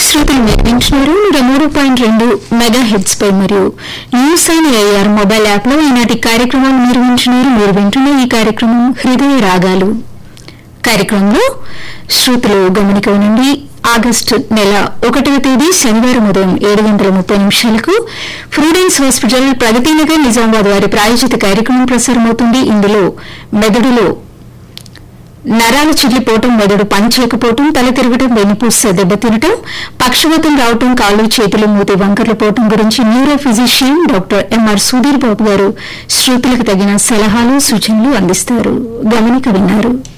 శ్రోతలు మీరు వింటున్నారు నూట మూడు పాయింట్ రెండు మెగా హెడ్స్ పై మరియు news and AR mobile app లో ఈనాటి కార్యక్రమాలు మీరు వింటున్నారు మీరు వింటున్న ఈ కార్యక్రమం హృదయ రాగాలు కార్యక్రమంలో శ్రోతలు గమనిక నుండి ఆగస్టు నెల ఒకటవ తేదీ శనివారం ఉదయం ఏడు గంటల ముప్పై నిమిషాలకు ఫ్రూడెన్స్ హాస్పిటల్ ప్రగతి నగర్ నిజామాబాద్ వారి ప్రాయోజిత కార్యక్రమం ప్రసారమవుతుంది ఇందులో మెదడులో నరాలు చిల్లిపోవటం మెదడు పనిచేయకపోవటం తల తిరగటం వెన్నుపూస దెబ్బతినటం పక్షవాతం రావటం కాళ్ళు చేతులు మూతి వంకర్లు పోవటం గురించి neuro physician doctor MR Sudheer Babu గారు శ్రోతలకు తగిన సలహాలు సూచనలు అందిస్తారు గమనిక విన్నారు